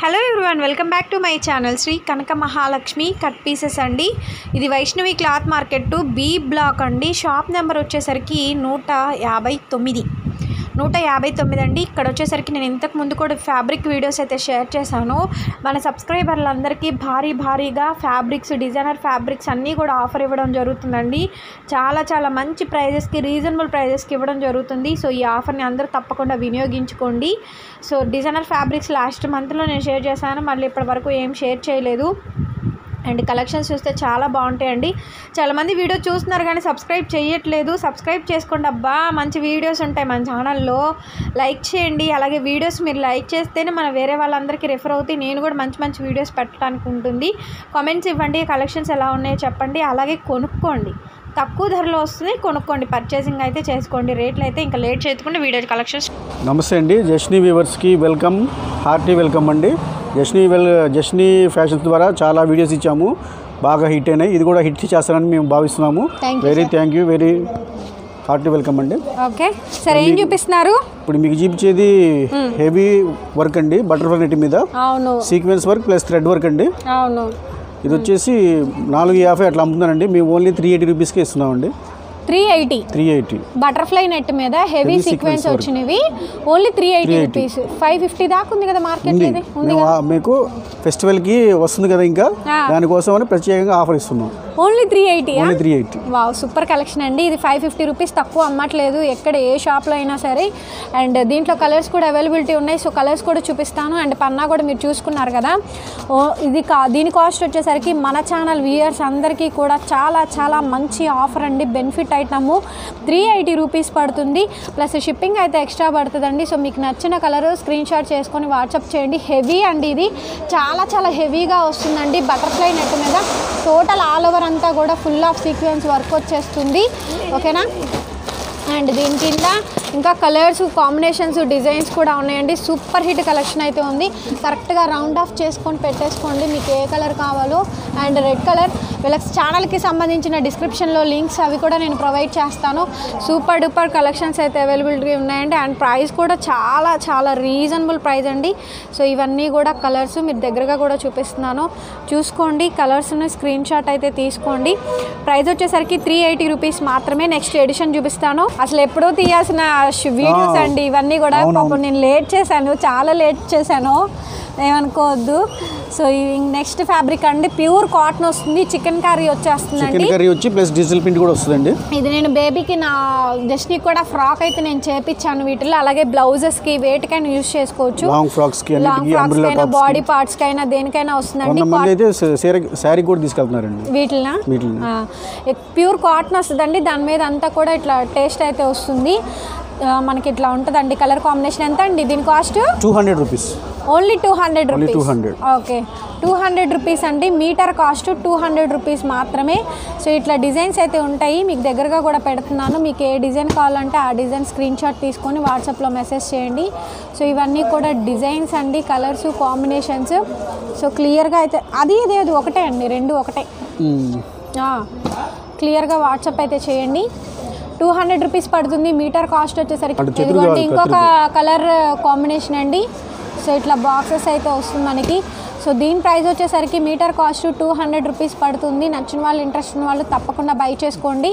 Hello everyone welcome back to my channel Shri Kanaka Mahalakshmi cut pieces అండి ఇది Vaishnavi cloth market B block అండి shop number వచ్చేసరికి నూట యాభై తొమ్మిది నూట యాభై తొమ్మిది అండి ఇక్కడ వచ్చేసరికి నేను ఇంతకు ముందు కూడా ఫ్యాబ్రిక్ వీడియోస్ అయితే షేర్ చేశాను మన సబ్స్క్రైబర్లందరికీ భారీ భారీగా ఫ్యాబ్రిక్స్ డిజైనర్ ఫ్యాబ్రిక్స్ అన్నీ కూడా ఆఫర్ ఇవ్వడం జరుగుతుందండి చాలా చాలా మంచి ప్రైజెస్కి రీజనబుల్ ప్రైజెస్కి ఇవ్వడం జరుగుతుంది సో ఈ ఆఫర్ని అందరూ తప్పకుండా వినియోగించుకోండి సో డిజైనర్ ఫ్యాబ్రిక్స్ లాస్ట్ మంత్లో నేను షేర్ చేశాను మళ్ళీ ఇప్పటి వరకు ఏం షేర్ చేయలేదు అండ్ కలెక్షన్స్ చూస్తే చాలా బాగుంటాయండి చాలామంది వీడియో చూస్తున్నారు కానీ సబ్స్క్రైబ్ చేయట్లేదు సబ్స్క్రైబ్ చేసుకోండి అబ్బా మంచి వీడియోస్ ఉంటాయి మన ఛానల్లో లైక్ చేయండి అలాగే వీడియోస్ మీరు లైక్ చేస్తేనే మన వేరే వాళ్ళందరికీ రెఫర్ అవుతాయి నేను కూడా మంచి మంచి వీడియోస్ పెట్టడానికి ఉంటుంది కామెంట్స్ ఇవ్వండి కలెక్షన్స్ ఎలా ఉన్నాయో చెప్పండి అలాగే కొనుక్కోండి తక్కువ ధరలో వస్తుంది కొనుక్కోండి పర్చేసింగ్ అయితే చేసుకోండి రేట్లు అయితే ఇంకా లేట్ చేయకుండా వీడియో కలెక్షన్స్ నమస్తే అండి జష్ని వ్యూవర్స్కి వెల్కమ్ హార్టీ వెల్కమ్ అండి జష్ని వెల్ జష్ని ఫ్యాషన్స్ ద్వారా చాలా వీడియోస్ ఇచ్చాము బాగా హిట్ అయినాయి ఇది కూడా హిట్ చేస్తారని మేము భావిస్తున్నాము Thank you, very thank you very hearty welcome అండి ఓకే సరే ఏం చూపిస్తున్నారు ఇప్పుడు మీకు చూపించేది హెవీ వర్క్ అండి బటర్ఫ్లై నెట్ మీద అవును sequence work plus thread work అండి అవును ఇది వచ్చేసి నాలుగు యాభై అట్లా అమ్ముతున్నారండి మేము ఓన్లీ త్రీ ఎయిటీ రూపీస్కి ఇస్తున్నామండి three eighty three eighty butterfly net మీద heavy Heavy sequence sequence work. వచ్చినవి only three eighty 380. Rupees five fifty దాకా ఉంది కదా మార్కెట్ ఉంది ఇది ఉంది మేము ఆ- మీకు ఫెస్టివల్కి వస్తుంది కదా ఇంకా ఆ. దానికోసం అని ప్రత్యేకంగా ఆఫర్ ఇస్తున్నాం only three eighty only three eighty wow super collection అండి ఇది ఫైవ్ ఫిఫ్టీ రూపీస్ తక్కువ అమ్మట్లేదు ఎక్కడ ఏ షాప్లో అయినా సరే అండ్ దీంట్లో కలర్స్ కూడా అవైలబిలిటీ ఉన్నాయి సో కలర్స్ కూడా చూపిస్తాను అండ్ పన్నా కూడా మీరు చూసుకున్నారు కదా ఓ ఇది కా దీని కాస్ట్ వచ్చేసరికి మన ఛానల్ వ్యూయర్స్ అందరికీ కూడా చాలా చాలా మంచి ఆఫర్ అండి benefit item three eighty rupees పడుతుంది ప్లస్ షిప్పింగ్ అయితే ఎక్స్ట్రా పడుతుందండి సో మీకు నచ్చిన కలర్ స్క్రీన్ షాట్ చేసుకొని వాట్సాప్ చేయండి హెవీ అండి ఇది చాలా చాలా హెవీగా వస్తుందండి బటర్ఫ్లై నెట్ మీద టోటల్ ఆల్ ఓవర్ అంతా కూడా ఫుల్ ఆఫ్ సీక్వెన్స్ వర్క్ వచ్చేస్తుంది ఓకేనా అండ్ దీని కింద ఇంకా కలర్స్ కాంబినేషన్స్ డిజైన్స్ కూడా ఉన్నాయండి సూపర్ హిట్ కలెక్షన్ అయితే ఉంది కరెక్ట్గా రౌండ్ ఆఫ్ చేసుకొని పెట్టేసుకోండి మీకు ఏ కలర్ కావాలో అండ్ రెడ్ కలర్ వీళ్ళకి ఛానల్కి సంబంధించిన డిస్క్రిప్షన్లో లింక్స్ అవి కూడా నేను ప్రొవైడ్ చేస్తాను సూపర్ డూపర్ కలెక్షన్స్ అయితే అవైలబిలిటీ ఉన్నాయండి అండ్ ప్రైస్ కూడా చాలా చాలా రీజనబుల్ ప్రైస్ అండి సో ఇవన్నీ కూడా కలర్స్ మీరు దగ్గరగా కూడా చూపిస్తున్నాను చూసుకోండి కలర్స్ని స్క్రీన్ షాట్ అయితే తీసుకోండి ప్రైస్ వచ్చేసరికి త్రీ ఎయిటీ రూపీస్ మాత్రమే నెక్స్ట్ ఎడిషన్ చూపిస్తాను అసలు ఎప్పుడో తీయాల్సిన వీడియోస్ ఆ. అండి ఇవన్నీ కూడా అవునవును. పాపం నేను లేట్ చేశాను చాలా లేట్ చేశాను ఏమనుకోవద్దు సో ఇది నెక్స్ట్ ఫ్యాబ్రిక్ అండి ప్యూర్ కాటన్ వస్తుంది చికెన్ కర్రీ వచ్చేస్తుందండి చికెన్ కర్రీ వచ్చి ప్లస్ డిజిటల్ ప్రింట్ కూడా వస్తుందండి ఇది నేను బేబీకి నా జస్ట్ని కూడా ఫ్రాక్ అయితే నేను చేపించాను వీటిలో అలాగే బ్లౌజెస్కి వేటికైనా యూజ్ చేసుకోవచ్చు లాంగ్ ఫ్రాక్స్కి లాంగ్ అన్నిటికీ ఫ్రాక్స్ అంబ్రిల్లా కైనా టాప్స్ బాడీ పార్ట్స్ కైనా దేనికైనా వస్తుందండి కొంతమంది అయితే శారీ శారీ కూడా తీసుకెళ్తున్నారండి వీటినా వీటిని. ప్యూర్ కాటన్ వస్తుందండి దాని మీద అంతా కూడా ఇట్లా టేస్ట్ అయితే వస్తుంది ఆ, మనకి ఇట్లా ఉంటుందండి కలర్ కాంబినేషన్ ఎంత అండి దీని cost two hundred rupees only two hundred Only rupees 200. Okay two hundred rupees అండి metre cost two hundred rupees మాత్రమే సో ఇట్లా డిజైన్స్ అయితే ఉంటాయి మీకు దగ్గరగా కూడా పెడుతున్నాను మీకు ఏ డిజైన్ కావాలంటే ఆ డిజైన్ స్క్రీన్ షాట్ తీసుకొని వాట్సాప్లో మెసేజ్ చేయండి సో ఇవన్నీ కూడా డిజైన్స్ అండి కలర్స్ కాంబినేషన్స్ సో క్లియర్గా అయితే అది ఇది అది ఒకటే అండి రెండు ఒకటే ఆ, క్లియర్గా వాట్సాప్ అయితే చేయండి టూ హండ్రెడ్ రూపీస్ పడుతుంది మీటర్ కాస్ట్ వచ్చేసరికి అంటే చతురు ఇదిగోండి కావాలి, ఇంకొక కత్తిరి. కలర్ కాంబినేషన్ అండి సో ఇట్లా బాక్సెస్ అయితే వస్తుంది మనకి సో దీని ప్రైస్ వచ్చేసరికి metre cost two hundred rupees పడుతుంది నచ్చిన వాళ్ళు ఇంట్రెస్ట్ ఉన్న వాళ్ళు తప్పకుండా బై చేసుకోండి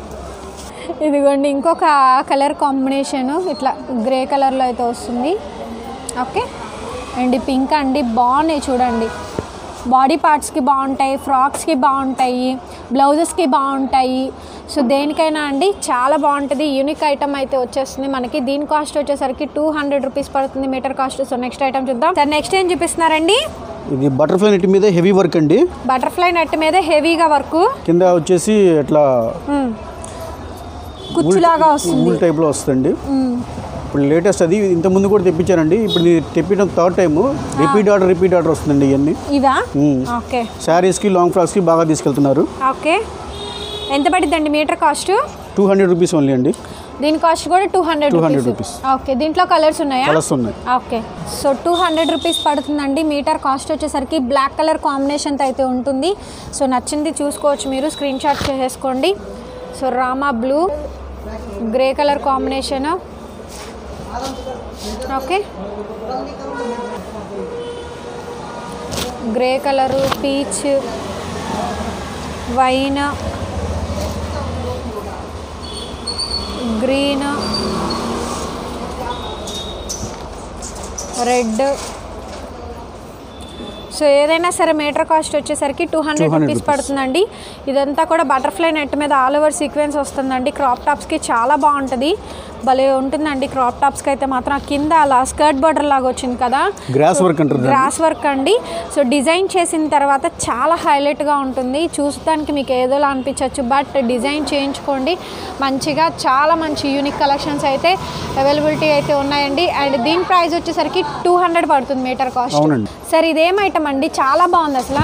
ఇదిగోండి ఇంకొక కలర్ కాంబినేషన్ ఇట్లా గ్రే కలర్లో అయితే వస్తుంది ఓకే అండ్ పింక్ అండి బాగున్నాయి చూడండి బాడీ పార్ట్స్కి బాగుంటాయి ఫ్రాక్స్కి బాగుంటాయి బ్లౌజెస్కి బాగుంటాయి సో దేనికైనా అండి చాలా బాగుంటుంది యూనిక్ ఐటమ్ అయితే వచ్చేస్తుంది మనకి దీని కాస్ట్ వచ్చేసరికి టూ హండ్రెడ్ రూపీస్ పడుతుంది metre cost so next item చూద్దాం సార్ నెక్స్ట్ ఏం చూపిస్తున్నారండి ఇది బటర్ఫ్లై నెట్ మీద హెవీ వర్క్ అండి బటర్ఫ్లై నెట్ మీద హెవీగా వర్క్ కింద వచ్చేసి ఇట్లా కుచ్చులాగా వస్తుంది ఊల్ టైప్లో వస్తుందండి మ్మ్. ఇప్పుడు లేటెస్ట్ అది ఇంత ముందు కూడా తెప్పించారండి ఇప్పుడు ఇది తెప్పించడం third time repeat order repeat order వస్తుందండి ఇవన్నీ ఇవా మ్మ్. ఓకే శారీస్కి లాంగ్ ఫ్రాక్స్కి బాగా తీసుకెళ్తున్నారు ఓకే ఎంత పడిద్దండి metre cost two hundred rupees only అండి దీని కాస్ట్ కూడా two hundred 200 rupees rupees. Okay దీంట్లో కలర్స్ ఉన్నాయా కలర్స్ ఉన్నాయి okay so two hundred rupees పడుతుందండి మీటర్ కాస్ట్ వచ్చేసరికి బ్లాక్ కలర్ కాంబినేషన్తో అయితే ఉంటుంది సో నచ్చింది చూసుకోవచ్చు మీరు స్క్రీన్ షాట్ చేసేసుకోండి so Rama blue grey colour combination okay grey colour peach wine green red so ఏదైనా సరే మీటర్ కాస్ట్ వచ్చేసరికి టూ హండ్రెడ్ 200 రూపీస్ rupees. పడుతుందండి ఇదంతా కూడా బటర్ఫ్లై నెట్ మీద ఆల్ ఓవర్ సీక్వెన్స్ వస్తుందండి క్రాప్ టాప్స్కి చాలా బాగుంటుంది భలే ఉంటుందండి క్రాప్ టాప్స్కి అయితే మాత్రం ఆ కింద అలా స్కర్ట్ బార్డర్ లాగా వచ్చింది కదా గ్రాస్ వర్క్ అంటారు దాన్ని. గ్రాస్ వర్క్ అండి సో డిజైన్ చేసిన తర్వాత చాలా హైలైట్గా ఉంటుంది చూడటానికి మీకు ఏదోలా అనిపించవచ్చు బట్ డిజైన్ చేయించుకోండి మంచిగా చాలా మంచి యూనిక్ కలెక్షన్స్ అయితే అవైలబిలిటీ అయితే ఉన్నాయండి అండ్ దీని ప్రైస్ వచ్చేసరికి టూ హండ్రెడ్ పడుతుంది మీటర్ కాస్ట్ అవునండి. సార్ ఇదేం ఐటమ్ అండి చాలా బాగుంది అసలు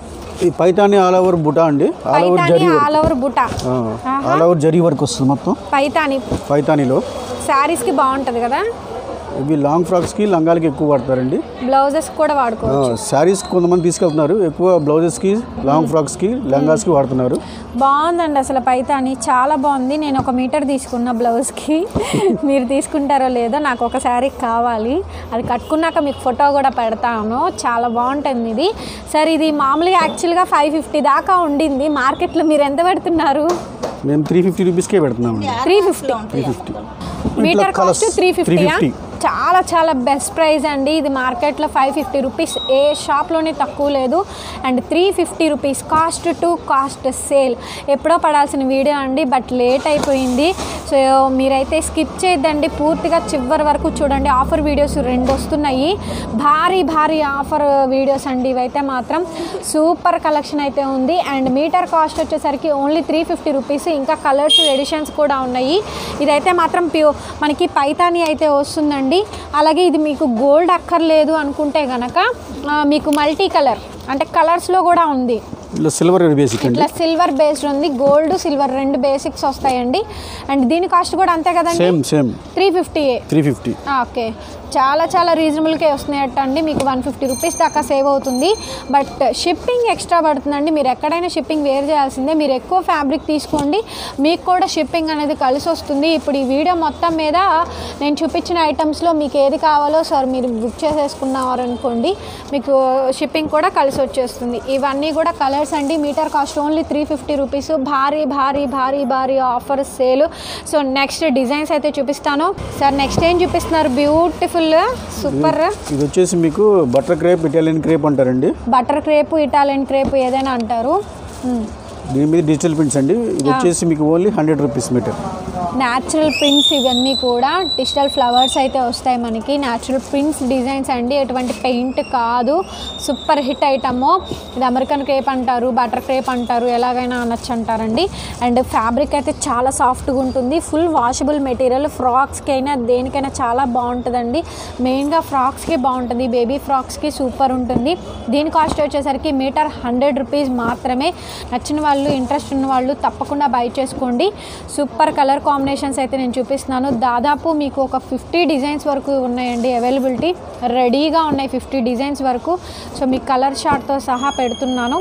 ఈ పైతాని ఆల్ ఓవర్ బుటా అండి all over Paithani zari work all over బుట్ట ఆల్ ఓవర్ జరీ వర్క్ వస్తుంది మొత్తం పైతాని పైతానిలో శారీస్కి బాగుంటుంది కదా ఇవి లాంగ్ ఫ్రాక్స్కి లంగాలకి ఎక్కువ వాడతారండి బ్లౌజెస్ కూడా వాడుకోవచ్చు శారీస్ కొంతమంది తీసుకెళ్తున్నారు ఎక్కువ బ్లౌజెస్కి లాంగ్ ఫ్రాక్స్కి లంగాస్కి వాడుతున్నారు బాగుందండి అసలు పైతాని చాలా బాగుంది నేను ఒక మీటర్ తీసుకున్న బ్లౌజ్కి మీరు తీసుకుంటారో లేదో నాకు ఒక శారీ కావాలి అది కట్టుకున్నాక మీకు ఫోటో కూడా పెడతాను చాలా బాగుంటుంది ఇది సార్ ఇది మామూలుగా యాక్చువల్గా ఫైవ్ ఫిఫ్టీ దాకా ఉండింది మార్కెట్లో మీరు ఎంత పెడుతున్నారు మేము త్రీ ఫిఫ్టీ రూపీస్కే పెడుతున్నామండి three fifty three fifty metre cost three three ఫిఫ్టీయా ఫిఫ్టీ చాలా చాలా బెస్ట్ ప్రైస్ అండి ఇది మార్కెట్లో ఫైవ్ ఫిఫ్టీ రూపీస్ ఏ షాప్లోనే తక్కువ లేదు and three fifty rupees cost to cost sale ఎప్పుడో పడాల్సిన వీడియో అండి బట్ లేట్ అయిపోయింది సో మీరైతే స్కిప్ చేయొద్దండి పూర్తిగా చివరి వరకు చూడండి ఆఫర్ వీడియోస్ రెండు వస్తున్నాయి భారీ భారీ ఆఫర్ వీడియోస్ అండి ఇవైతే మాత్రం సూపర్ కలెక్షన్ అయితే ఉంది అండ్ మీటర్ కాస్ట్ వచ్చేసరికి ఓన్లీ త్రీ ఫిఫ్టీ రూపీస్ ఇంకా కలర్స్ ఎడిషన్స్ కూడా ఉన్నాయి ఇదైతే మాత్రం ప్యూ మనకి పైతాని అయితే వస్తుందండి అలాగే ఇది మీకు గోల్డ్ అక్కర్లేదు అనుకుంటే గనక ఆ, మీకు మల్టీ కలర్ అంటే కలర్స్లో కూడా ఉంది ఇలా సిల్వర్ బేసిక్ అండి ఇట్లా సిల్వర్ బేస్డ్ ఉంది గోల్డ్ సిల్వర్ రెండు బేసిక్స్ వస్తాయండి అండ్ దీని కాస్ట్ కూడా అంతే కదండి same same three fifty three fifty okay చాలా చాలా రీజనబుల్కే వస్తున్నాయట అండి మీకు వన్ ఫిఫ్టీ రూపీస్ దాకా సేవ్ అవుతుంది బట్ షిప్పింగ్ ఎక్స్ట్రా పడుతుందండి మీరు ఎక్కడైనా షిప్పింగ్ వేర్ చేయాల్సిందే మీరు ఎక్కువ ఫ్యాబ్రిక్ తీసుకోండి మీకు కూడా షిప్పింగ్ అనేది కలిసి వస్తుంది ఇప్పుడు ఈ వీడియో మొత్తం మీద నేను చూపించిన ఐటమ్స్లో మీకు ఏది కావాలో సార్ మీరు బుక్ చేసేసుకున్నారు అనుకోండి మీకు షిప్పింగ్ కూడా కలిసి వచ్చేస్తుంది ఇవన్నీ కూడా కలర్స్ అండి metre cost only three fifty rupees భారీ భారీ భారీ భారీ offer sale so next designs అయితే చూపిస్తాను సార్ నెక్స్ట్ ఏం చూపిస్తున్నారు బ్యూటిఫుల్ సూపర్ ఇది వచ్చేసి మీకు బటర్ క్రేప్ ఇటాలియన్ క్రేప్ అంటారండి బటర్ క్రేప్ ఇటాలియన్ క్రేప్ ఏదైనా అంటారు మ్మ్. దీని మీద డిజిటల్ ప్రింట్స్ అండి ఇది వచ్చేసి మీకు only hundred rupees metre natural prints ఇవన్నీ కూడా డిజిటల్ ఫ్లవర్స్ అయితే వస్తాయి మనకి న్యాచురల్ ప్రింట్స్ డిజైన్స్ అండి ఎటువంటి పెయింట్ కాదు సూపర్ హిట్ ఐటమ్ ఇది అమెరికన్ క్రేప్ అంటారు బటర్ క్రేప్ అంటారు ఎలాగైనా అనొచ్చు అంటారండి అండ్ ఫ్యాబ్రిక్ అయితే చాలా సాఫ్ట్గా ఉంటుంది ఫుల్ వాషబుల్ మెటీరియల్ ఫ్రాక్స్కి అయినా దేనికైనా చాలా బాగుంటుందండి మెయిన్గా ఫ్రాక్స్కి బాగుంటుంది బేబీ ఫ్రాక్స్కి సూపర్ ఉంటుంది దీని కాస్ట్ వచ్చేసరికి మీటర్ హండ్రెడ్ రూపీస్ మాత్రమే నచ్చిన వాళ్ళు ఇంట్రెస్ట్ ఉన్న వాళ్ళు తప్పకుండా బై చేసుకోండి సూపర్ కలర్ కాంబినేషన్స్ అయితే నేను చూపిస్తున్నాను దాదాపు మీకు ఒక ఫిఫ్టీ డిజైన్స్ వరకు ఉన్నాయండి అవైలబిలిటీ రెడీగా ఉన్నాయి ఫిఫ్టీ డిజైన్స్ వరకు సో మీకు కలర్ షార్ట్తో సహా పెడుతున్నాను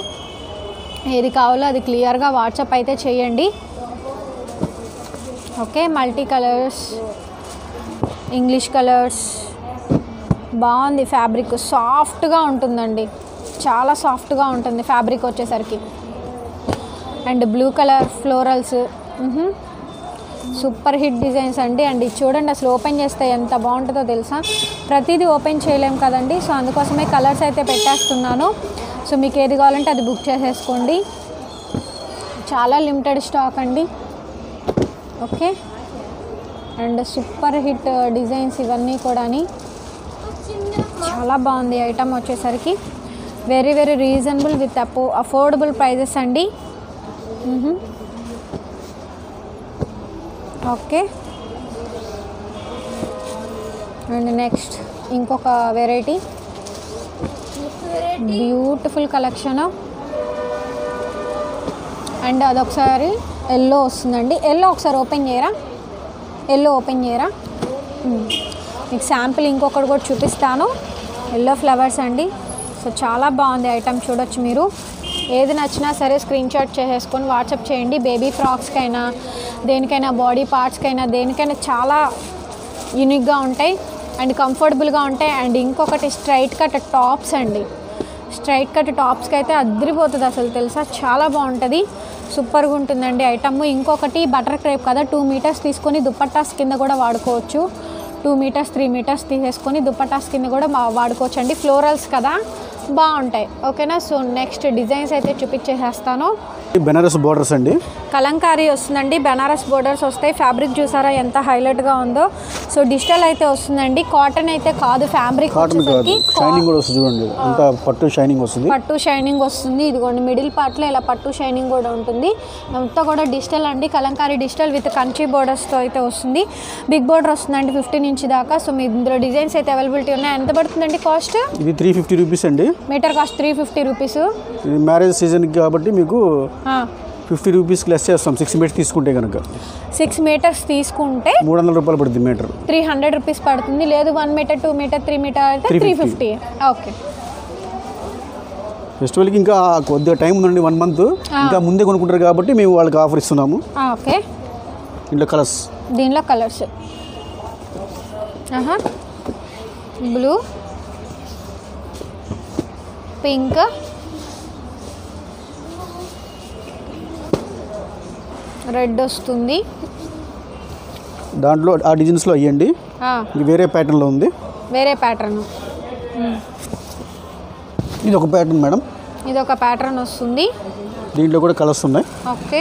ఏది కావాలో అది క్లియర్గా వాట్సాప్ అయితే చేయండి okay multi colours English colours బాగుంది ఫ్యాబ్రిక్ సాఫ్ట్గా ఉంటుందండి చాలా సాఫ్ట్గా ఉంటుంది ఫ్యాబ్రిక్ వచ్చేసరికి and blue colour florals super hit designs అండి అండ్ ఇది చూడండి అసలు ఓపెన్ చేస్తే ఎంత బాగుంటుందో తెలుసా ప్రతిదీ ఓపెన్ చేయలేం కదండి సో అందుకోసమే కలర్స్ అయితే పెట్టేస్తున్నాను సో మీకు ఏది కావాలంటే అది బుక్ చేసేసుకోండి చాలా లిమిటెడ్ స్టాక్ అండి okay and super hit designs ఇవన్నీ కూడాని చాలా బాగుంది ఐటమ్ వచ్చేసరికి వెరీ వెరీ రీజనబుల్ విత్ అపో అఫోర్డబుల్ ప్రైజెస్ అండి మ్హూ. ఓకే అండ్ నెక్స్ట్ ఇంకొక వెరైటీ బ్యూటిఫుల్ కలెక్షన్ అండ్ అదొకసారి ఎల్లో వస్తుందండి ఎల్లో ఒకసారి ఓపెన్ చేయరా ఎల్లో ఓపెన్ చేయరా మ్మ్. మీకు శాంపిల్ ఇంకొకటి కూడా చూపిస్తాను ఎల్లో ఫ్లవర్స్ అండి సో చాలా బాగుంది ఐటమ్ చూడొచ్చు మీరు ఏది నచ్చినా సరే స్క్రీన్ షాట్ చేసేసుకొని వాట్సాప్ చేయండి బేబీ ఫ్రాక్స్కైనా దేనికైనా బాడీ పార్ట్స్కైనా దేనికైనా చాలా యూనిక్గా ఉంటాయి అండ్ కంఫర్టబుల్గా ఉంటాయి అండ్ ఇంకొకటి స్ట్రైట్ కట్ టాప్స్ అండి స్ట్రైట్ కట్ టాప్స్కి అయితే అద్దరిపోతుంది అసలు తెలుసా చాలా బాగుంటుంది సూపర్గా ఉంటుందండి ఐటమ్ ఇంకొకటి బటర్ క్రేప్ కదా టూ మీటర్స్ తీసుకొని దుప్పట్టాస్ కింద కూడా వాడుకోవచ్చు టూ మీటర్స్ త్రీ మీటర్స్ తీసేసుకొని దుప్పటాస్ కింద కూడా మా- వాడుకోవచ్చు అండి ఫ్లోరల్స్ కదా బాగుంటాయి ఓకేనా సో నెక్స్ట్ డిజైన్స్ అయితే చూపించేసేస్తాను బెనారస్ బోర్డర్స్ అండి కలంకారీ వస్తుందండి బెనారస్ బోర్డర్స్ వస్తాయి ఫ్యాబ్రిక్ చూసారా ఎంత హైలైట్గా ఉందో సో డిజిటల్ అయితే వస్తుందండి కాటన్ అయితే కాదు ఫ్యాబ్రిక్ కాటన్ కాదు వచ్చేసరికి షైనింగ్ కూడా వస్తుంది చూడండి అంత పట్టు షైనింగ్ వస్తుంది పట్టు షైనింగ్ వస్తుంది ఇదిగోండి మిడిల్ పార్ట్లో ఇలా పట్టు షైనింగ్ కూడా ఉంటుంది అంతా కూడా డిజిటల్ అండి కలంకారీ డిజిటల్ విత్ కంచి బోర్డర్స్తో అయితే వస్తుంది బిగ్ బోర్డర్ వస్తుందండి ఫిఫ్టీన్ ఇంచ్ దాకా సో మీ ఇందులో డిజైన్స్ అయితే అవైలబిలిటీ ఉన్నాయి ఎంత పడుతుందండి కాస్ట్ ఇది త్రీ ఫిఫ్టీ రూపీస్ అండి metre cost three fifty rupees ఇది మ్యారేజ్ సీజన్కి కాబట్టి మీకు ఫిఫ్టీ రూపీస్కి లెస్ చేస్తాం సిక్స్ మీటర్స్ తీసుకుంటే కనుక సిక్స్ మీటర్స్ తీసుకుంటే మూడు వందల రూపాయలు పడుతుంది మీటర్ త్రీ హండ్రెడ్ రూపీస్ పడుతుంది లేదు one metre two metre three metre అయితే త్రీ 350. ఫిఫ్టీ ఓకే ఫెస్టివల్కి ఇంకా కొద్దిగా టైం ఉందండి వన్ మంత్ ఇంకా ముందే కొనుక్కుంటారు కాబట్టి మేము వాళ్ళకి ఆఫర్ ఇస్తున్నాము ఓకే ఇంట్లో కలర్స్ దీనిలో కలర్స్ ఆహా బ్లూ పింక్ రెడ్ వస్తుంది దాంట్లో ఆ డిజైన్స్లో అయ్యండి ఆ, ఇది వేరే ప్యాటర్న్లో ఉంది వేరే ప్యాటర్న్ ఇది ఒక ప్యాటర్న్ మేడం ఇది ఒక ప్యాటర్న్ వస్తుంది దీంట్లో కూడా కలర్స్ ఉన్నాయి ఓకే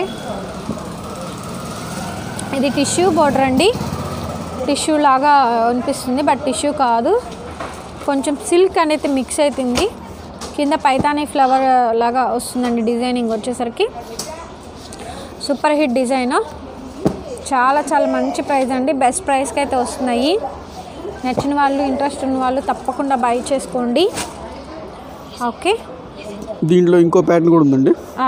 ఇది టిష్యూ బోర్డర్ అండి టిష్యూ లాగా అనిపిస్తుంది బట్ టిష్యూ కాదు కొంచెం సిల్క్ అనేది మిక్స్ అవుతుంది కింద పైతానీ ఫ్లవర్ లాగా వస్తుందండి డిజైనింగ్ వచ్చేసరికి సూపర్ హిట్ డిజైన్ చాలా చాలా మంచి ప్రైస్ అండి బెస్ట్ ప్రైస్కి అయితే వస్తున్నాయి నచ్చిన వాళ్ళు ఇంట్రెస్ట్ ఉన్న వాళ్ళు తప్పకుండా బై చేసుకోండి ఓకే దీంట్లో ఇంకో ప్యాటర్న్ కూడా ఉందండి ఆ.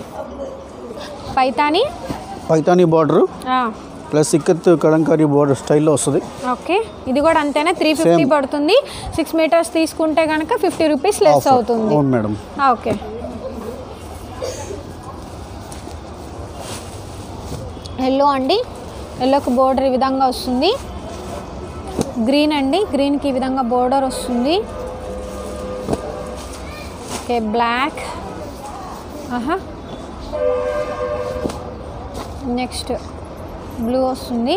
పైతానీ పైతానీ బార్డర్ ఆ. ప్లస్ ఇక్కత్ కలంకారీ బార్డర్ స్టైల్లో వస్తుంది ఓకే ఇది కూడా అంతేనా త్రీ ఫిఫ్టీ Same. పడుతుంది సిక్స్ మీటర్స్ తీసుకుంటే కనుక ఫిఫ్టీ రూపీస్ లెస్ Offer. అవుతుంది అవును మేడం ఆ, ఓకే ఎల్లో అండి ఎల్లోకి బోర్డర్ ఈ విధంగా వస్తుంది గ్రీన్ అండి గ్రీన్కి ఈ విధంగా బోర్డర్ వస్తుంది ఓకే బ్లాక్ ఆహా నెక్స్ట్ బ్లూ వస్తుంది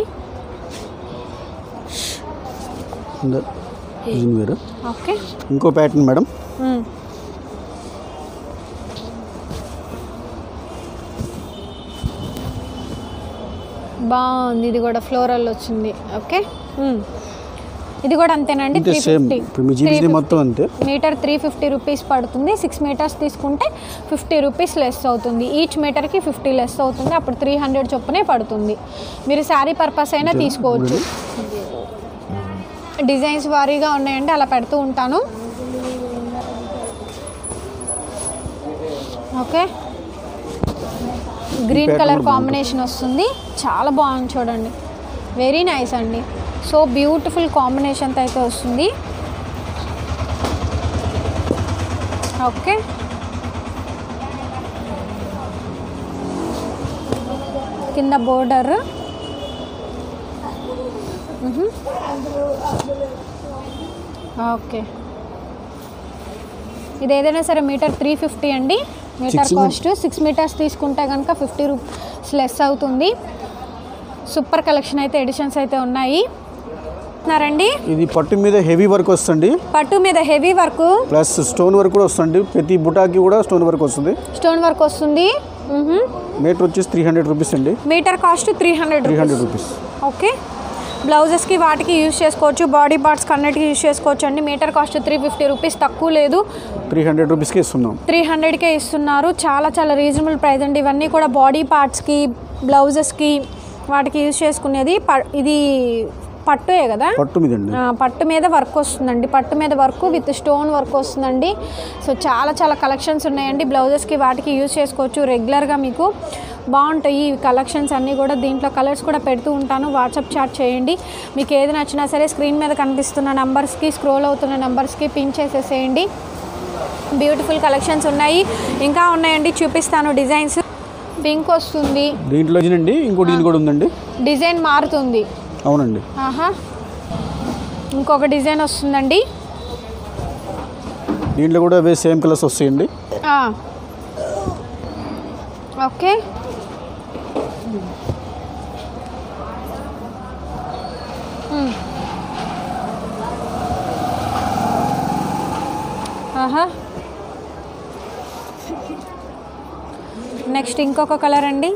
ఇందా, ఇది వేరు ఓకే ఇంకో ప్యాటర్న్ మేడం మ్మ్. బాగుంది ఇది కూడా ఫ్లోరల్ వచ్చింది ఓకే మ్మ్. ఇది కూడా అంతేనండి అంతే త్రీ సేమ్ ఫిఫ్టీ ఇప్పుడు మీ జీబీసీ మొత్తం అంతే మీటర్ త్రీ ఫిఫ్టీ రూపీస్ పడుతుంది సిక్స్ మీటర్స్ తీసుకుంటే ఫిఫ్టీ రూపీస్ లెస్ అవుతుంది ఈచ్ మీటర్కి ఫిఫ్టీ లెస్ అవుతుంది అప్పుడు త్రీ హండ్రెడ్ చొప్పునే పడుతుంది మీరు శారీ పర్పస్ అయినా తీసుకోవచ్చు డిజైన్స్ వారీగా ఉన్నాయండి అలా పెడుతూ ఉంటాను ఓకే గ్రీన్ pattern కలర్ కూడా బాగుంటుంది. కాంబినేషన్ వస్తుంది చాలా బాగుంది చూడండి వెరీ నైస్ అండి సో బ్యూటిఫుల్ కాంబినేషన్తో అయితే వస్తుంది ఓకే కింద బోర్డర్ ఓకే ఇది ఏదైనా సరే మీటర్ త్రీ ఫిఫ్టీ అండి మీటర్ Six మీ- కాస్ట్ సిక్స్ మీటర్స్ తీసుకుంటే కనుక ఫిఫ్టీ రూపీస్ లెస్ అవుతుంది సూపర్ కలెక్షన్ అయితే ఎడిషన్స్ అయితే ఉన్నాయి రండి ఇది పట్టు మీద హెవీ వర్క్ వస్తుంది పట్టు మీద heavy work plus stone work కూడా వస్తుంది ప్రతి బుటాకి కూడా స్టోన్ వర్క్ వస్తుంది స్టోన్ వర్క్ వస్తుంది మ్హూ. మీటర్ వచ్చేసి త్రీ హండ్రెడ్ రూపీస్ అండి metre cost three hundred three hundred rupees okay బ్లౌజెస్కి వాటికి యూజ్ చేసుకోవచ్చు బాడీ పార్ట్స్కి అన్నిటికీ యూజ్ చేసుకోవచ్చు అండి metre cost three fifty rupees తక్కువ లేదు త్రీ హండ్రెడ్ రూపీస్కి ఇస్తున్నాం త్రీ హండ్రెడ్కే ఇస్తున్నారు చాలా చాలా రీజనబుల్ ప్రైస్ అండి ఇవన్నీ కూడా బాడీ పార్ట్స్కి బ్లౌజెస్కి వాటికి యూజ్ చేసుకునేది ప- ఇది పట్టుయే కదా పట్టు మీద అండి ఆ, పట్టు మీద వర్క్ వస్తుందండి పట్టు మీద వర్క్ విత్ స్టోన్ వర్క్ వస్తుందండి సో చాలా చాలా కలెక్షన్స్ ఉన్నాయండి బ్లౌజెస్కి వాటికి యూజ్ చేసుకోవచ్చు రెగ్యులర్గా మీకు బాగుంటాయి ఈ కలెక్షన్స్ అన్నీ కూడా దీంట్లో కలర్స్ కూడా పెడుతూ ఉంటాను వాట్సాప్ చాట్ చేయండి మీకు ఏది నచ్చినా సరే స్క్రీన్ మీద కనిపిస్తున్న నెంబర్స్కి స్క్రోల్ అవుతున్న నెంబర్స్కి పిన్ చేసేసేయండి బ్యూటిఫుల్ కలెక్షన్స్ ఉన్నాయి ఇంకా ఉన్నాయండి చూపిస్తాను డిజైన్స్ పింక్ వస్తుంది దీంట్లో అండి ఇంకో డిజైన్ కూడా ఉందండి డిజైన్ మారుతుంది అవునండి ఆహా ఇంకొక డిజైన్ వస్తుందండి దీంట్లో కూడా అవే సేమ్ కలర్స్ వస్తాయండి ఆ. Okay hmm. ఆహా నెక్స్ట్ ఇంకొక కలర్ అండి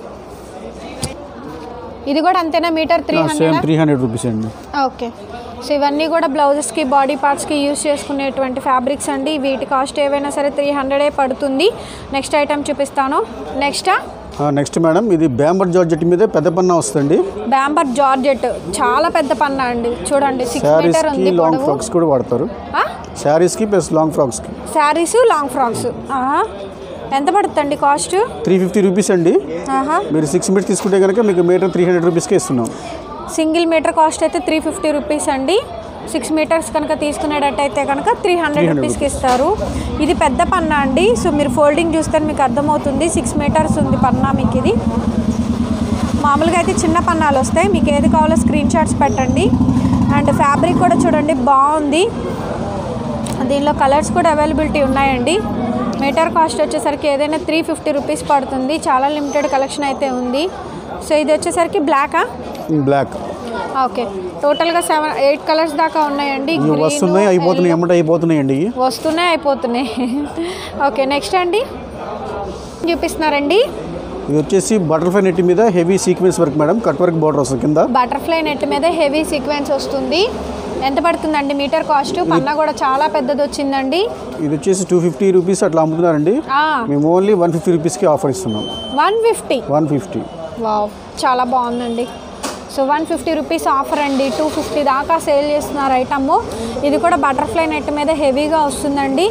ఇది కూడా అంతేనా metre three same hundred three hundred rupees అండి ఓకే సో ఇవన్నీ కూడా బ్లౌజెస్కి బాడీ పార్ట్స్కి యూస్ చేసుకునేటువంటి ఫ్యాబ్రిక్స్ అండి వీటి కాస్ట్ ఏవైనా సరే త్రీ హండ్రెడే పడుతుంది నెక్స్ట్ ఐటమ్ చూపిస్తాను నెక్స్ట్ నెక్స్ట్ మేడం ఇది బ్యాంబర్ జార్జెట్ మీద పెద్ద పన్నా వస్తుంది బ్యాంబర్ జార్జెట్ చాలా పెద్ద పన్నా అండి చూడండి సిక్స్ మీటర్ శారీస్కి ఉంది లాంగ్ పొడవు ఫ్రాక్స్ కూడా వాడతారు శారీస్కి ప్లస్ లాంగ్ ఫ్రాక్స్కి శారీస్ లాంగ్ ఫ్రాక్స్ ఎంత పడుతుందండి కాస్ట్ త్రీ ఫిఫ్టీ రూపీస్ అండి ఆహా మీరు సిక్స్ మీటర్ తీసుకుంటే కనుక మీకు మీటర్ త్రీ హండ్రెడ్ రూపీస్కే ఇస్తున్నాం సింగిల్ మీటర్ కాస్ట్ అయితే త్రీ ఫిఫ్టీ రూపీస్ అండి సిక్స్ మీటర్స్ కనుక తీసుకునేటట్టయితే కనుక త్రీ హండ్రెడ్ 300 రూపీస్కి ఇస్తారు ఇది పెద్ద పన్నా అండి సో మీరు ఫోల్డింగ్ చూస్తే మీకు అర్థమవుతుంది సిక్స్ మీటర్స్ ఉంది పన్నా మీకు ఇది మామూలుగా అయితే చిన్న పన్నాలు వస్తాయి మీకు ఏది కావాలో స్క్రీన్ షాట్స్ పెట్టండి అండ్ ఫ్యాబ్రిక్ కూడా చూడండి బాగుంది దీనిలో కలర్స్ కూడా అవైలబిలిటీ ఉన్నాయండి మీటర్ కాస్ట్ వచ్చేసరికి ఏదైనా త్రీ ఫిఫ్టీ రూపీస్ పడుతుంది చాలా లిమిటెడ్ కలెక్షన్ అయితే ఉంది సో ఇది వచ్చేసరికి బ్లాకా బ్లాక్ ఓకే టోటల్గా సెవెన్ ఎయిట్ కలర్స్ దాకా ఉన్నాయండి ఇవి Green, వస్తున్నాయి అయిపోతున్నాయి yellow. ఎమ్మట అయిపోతున్నాయండి ఇవి వస్తున్నాయి అయిపోతున్నాయి ఓకే నెక్స్ట్ అండి చూపిస్తున్నారండి ఇది వచ్చేసి బటర్ఫ్లై నెట్ మీద heavy sequins work madam cut work border వస్తుంది కింద బటర్ఫ్లై నెట్ మీద హెవీ సీక్వెన్స్ వస్తుంది ఎంత పడుతుందండి మీటర్ కాస్ట్ పన్నా కూడా చాలా పెద్దది వచ్చిందండి ఇది వచ్చేసి టూ ఫిఫ్టీ రూపీస్ అట్లా అమ్ముతున్నారండి మేము ఓన్లీ వన్ ఫిఫ్టీ రూపీస్కి ఆఫర్ ఇస్తున్నాం one fifty one fifty wow చాలా బాగుందండి so one fifty rupees offer అండి టూ ఫిఫ్టీ దాకా సేల్ చేస్తున్నారు ఐటమ్ ఇది కూడా బటర్ఫ్లై నెట్ మీద హెవీగా వస్తుందండి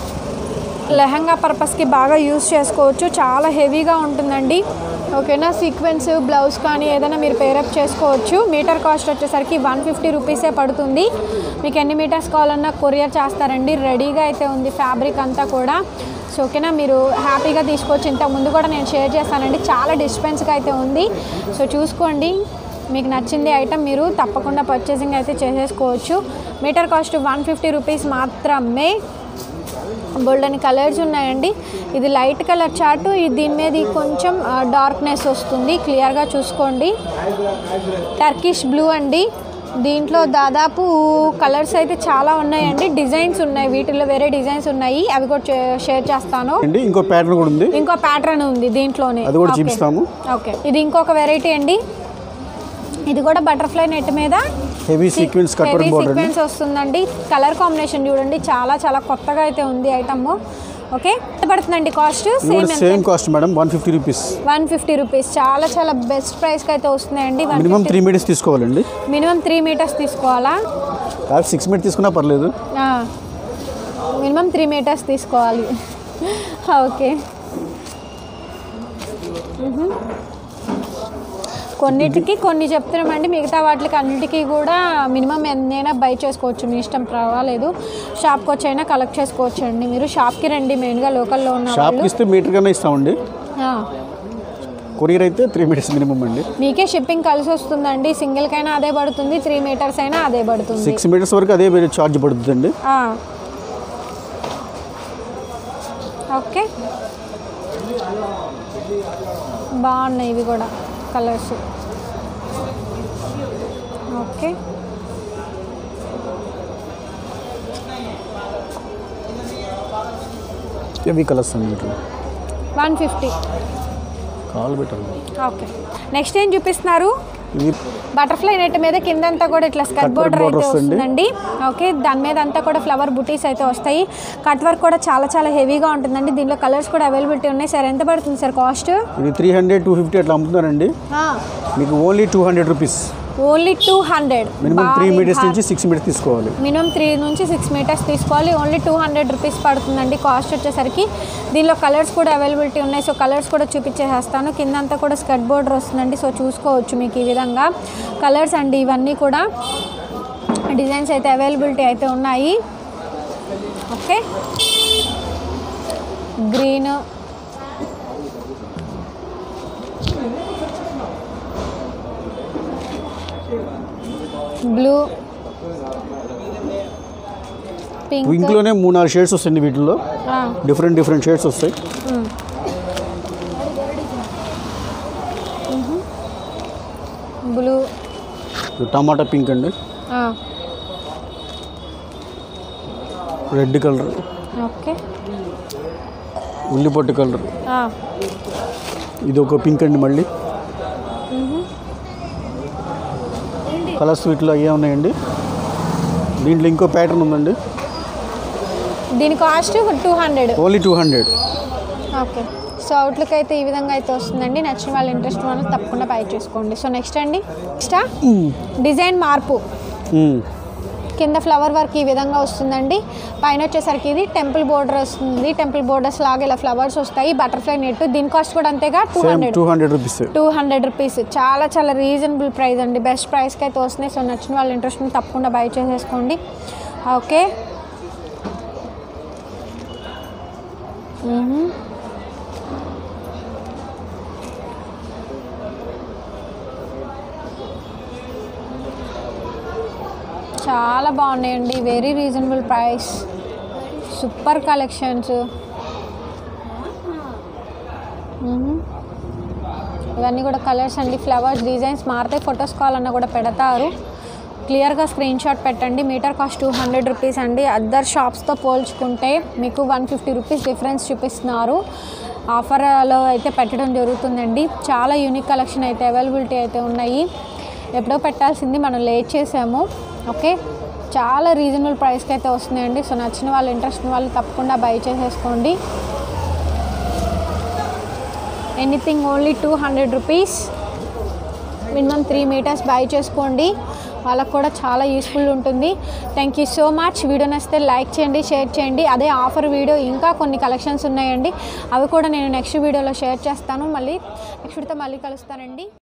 లెహంగా పర్పస్కి బాగా యూస్ చేసుకోవచ్చు చాలా హెవీగా ఉంటుందండి ఓకేనా సీక్వెన్స్ బ్లౌజ్ కానీ ఏదైనా మీరు పేరప్ చేసుకోవచ్చు మీటర్ కాస్ట్ వచ్చేసరికి వన్ ఫిఫ్టీ రూపీసే పడుతుంది మీకు ఎన్ని మీటర్స్ కావాలన్నా కొరియర్ చేస్తారండి రెడీగా అయితే ఉంది ఫ్యాబ్రిక్ అంతా కూడా సో ఓకేనా మీరు హ్యాపీగా తీసుకోవచ్చు ఇంత ముందు కూడా నేను షేర్ చేస్తానండి చాలా డిస్పెన్స్గా అయితే ఉంది సో చూసుకోండి మీకు నచ్చింది ఐటమ్ మీరు తప్పకుండా పర్చేసింగ్ అయితే చేసేసుకోవచ్చు metre cost one fifty rupees మాత్రమే బోల్డ్ కలర్స్ ఉన్నాయండి ఇది లైట్ కలర్ చార్ట్ ఇది దీని మీద ఈ కొంచెం డార్క్నెస్ వస్తుంది క్లియర్గా చూసుకోండి టర్కిష్ బ్లూ అండి దీంట్లో దాదాపు కలర్స్ అయితే చాలా ఉన్నాయండి డిజైన్స్ ఉన్నాయి వీటిలో వేరే డిజైన్స్ ఉన్నాయి అవి కూడా చే- షేర్ చేస్తాను అండి ఇంకో ప్యాటర్న్ కూడా ఉంది ఇంకో ప్యాటర్న్ ఉంది దీంట్లోనే అది కూడా ఓకే. చూపిస్తాము ఓకే ఇది ఇంకొక వెరైటీ అండి ఇది కూడా బటర్ఫ్లై నెట్ మీద heavy sequins cut work heavy border అండి సీక్వెన్స్ వస్తుందండి కలర్ కాంబినేషన్ చూడండి చాలా చాలా కొత్తగా అయితే ఉంది ఐటమ్ ఓకే ఎంత పడుతుందండి కాస్ట్ ఇది సేమ్ కూడా same cost madam one fifty rupees one fifty rupees చాలా చాలా బెస్ట్ ప్రైస్కి అయితే వస్తున్నాయండి మినిమం త్రీ మీటర్స్ తీసుకోవాలండి మినిమం త్రీ మీటర్స్ తీసుకోవాలా సిక్స్ మీటర్ తీసుకున్నా పర్లేదు మినిమం త్రీ మీటర్స్ తీసుకోవాలి ఓకే మ్హూ. కొన్నిటికి కొన్ని చెప్తున్నామండి మిగతా వాటికి అన్నిటికీ కూడా మినిమం ఎన్నైనా బై చేసుకోవచ్చు మీ ఇష్టం పర్వాలేదు షాప్కి వచ్చైనా కలెక్ట్ చేసుకోవచ్చు అండి మీరు షాప్కి రండి మెయిన్గా లోకల్లో ఉన్న షాప్కి వాళ్ళు ఇస్తే మీటర్ కన్నా ఇస్తామండి ఆ, కొరియర్ అయితే త్రీ మీటర్స్ మినిమం అండి మీకే షిప్పింగ్ కలిసి వస్తుందండి సింగిల్కైనా అదే పడుతుంది త్రీ మీటర్స్ అయినా అదే పడుతుంది సిక్స్ మీటర్స్ వరకు అదే ఛార్జ్ పడుతుందండి ఆ. ఓకే బాగున్నాయి ఇవి కూడా కలర్స్ ఓకే ఇవి కలర్స్ అండి ఇట్లా వన్ ఫిఫ్టీ కాల్ పెట్టాలి ఓకే నెక్స్ట్ ఏం చూపిస్తున్నారు ఇది బటర్ఫ్లై నెట్ మీద కిందంతా కూడా ఇట్లా skirt Cut work border border అయితే వస్తుంది. వస్తుందండి ఓకే దాని మీద అంతా కూడా ఫ్లవర్ బుటీస్ అయితే వస్తాయి కట్ వర్క్ కూడా చాలా చాలా హెవీగా ఉంటుందండి దీనిలో కలర్స్ కూడా అవైలబిలిటీ ఉన్నాయి సార్ ఎంత పడుతుంది సార్ కాస్ట్ ఇది త్రీ హండ్రెడ్ టూ ఫిఫ్టీ అట్లా అమ్ముతున్నారండి మీకు only two hundred rupees only two hundred minimum three metres నుంచి సిక్స్ మీటర్స్ తీసుకోవాలి మినిమం త్రీ నుంచి సిక్స్ మీటర్స్ తీసుకోవాలి ఓన్లీ టూ హండ్రెడ్ రూపీస్ పడుతుందండి కాస్ట్ వచ్చేసరికి దీనిలో కలర్స్ కూడా అవైలబిలిటీ ఉన్నాయి సో కలర్స్ కూడా చూపించేసేస్తాను కిందంతా కూడా స్కర్ట్ బోర్డర్ వస్తుందండి సో చూసుకోవచ్చు మీకు ఈ విధంగా కలర్స్ అండి ఇవన్నీ కూడా డిజైన్స్ అయితే అవైలబిలిటీ అయితే ఉన్నాయి ఓకే గ్రీన్ బ్లూ పింక్ పింక్లోనే మూడు నాలుగు షేడ్స్ వస్తాయండి వీటిల్లో డిఫరెంట్ డిఫరెంట్ షేడ్స్ వస్తాయి బ్లూ ఇది టమాటా పింక్ అండి రెడ్ కలర్ ఓకే ఉల్లిపొట్టు కలర్ ఇది ఒక పింక్ అండి మళ్ళీ కలర్స్ వీటిలో అయ్యే ఉన్నాయండి దీంట్లో ఇంకో ప్యాటర్న్ ఉందండి దీని cost two hundred only two hundred okay so outlook అయితే ఈ విధంగా అయితే వస్తుందండి నచ్చిన వాళ్ళ ఇంట్రెస్ట్ వాళ్ళు తప్పకుండా బై చేసుకోండి సో నెక్స్ట్ అండి నెక్స్ట్ డిజైన్ మార్పు కింద ఫ్లవర్ వర్క్ ఈ విధంగా వస్తుందండి పైన వచ్చేసరికి ఇది టెంపుల్ బోర్డర్ వస్తుంది టెంపుల్ బోర్డర్స్ లాగా ఇలా ఫ్లవర్స్ వస్తాయి బటర్ఫ్లై నెట్ దీని కాస్ట్ కూడా అంతేగా two same hundred two hundred rupees two hundred rupees చాలా చాలా రీజనబుల్ ప్రైస్ అండి బెస్ట్ ప్రైస్కి అయితే వస్తున్నాయి సో నచ్చిన వాళ్ళ ఇంట్రెస్ట్ తప్పకుండా బై చేసేసుకోండి ఓకే మ్మ్. చాలా బాగున్నాయండి very reasonable price super collections ఇవన్నీ కూడా కలర్స్ అండి ఫ్లవర్స్ డిజైన్స్ మారితే ఫొటోస్ కావాలన్నా కూడా పెడతారు క్లియర్గా స్క్రీన్ షాట్ పెట్టండి metre cost two hundred rupees అండి అదర్ షాప్స్తో పోల్చుకుంటే మీకు వన్ ఫిఫ్టీ రూపీస్ డిఫరెన్స్ చూపిస్తున్నారు ఆఫర్లో అయితే పెట్టడం జరుగుతుందండి చాలా యూనిక్ కలెక్షన్ అయితే అవైలబిలిటీ అయితే ఉన్నాయి ఎప్పుడో పెట్టాల్సింది మనం లేట్ చేసాము ఓకే చాలా రీజనబుల్ ప్రైస్కి అయితే వస్తున్నాయండి సో నచ్చిన వాళ్ళు ఇంట్రెస్ట్ ఉన్న వాళ్ళు తప్పకుండా బై చేసేసుకోండి anything only two hundred rupees minimum three metres buy చేసుకోండి వాళ్ళకు కూడా చాలా యూస్ఫుల్ ఉంటుంది thank you so much video నచ్చితే లైక్ చేయండి షేర్ చేయండి అదే ఆఫర్ వీడియో ఇంకా కొన్ని కలెక్షన్స్ ఉన్నాయండి అవి కూడా నేను నెక్స్ట్ వీడియోలో షేర్ చేస్తాను మళ్ళీ నెక్స్ట్ వీడియోతో మళ్ళీ కలుస్తానండి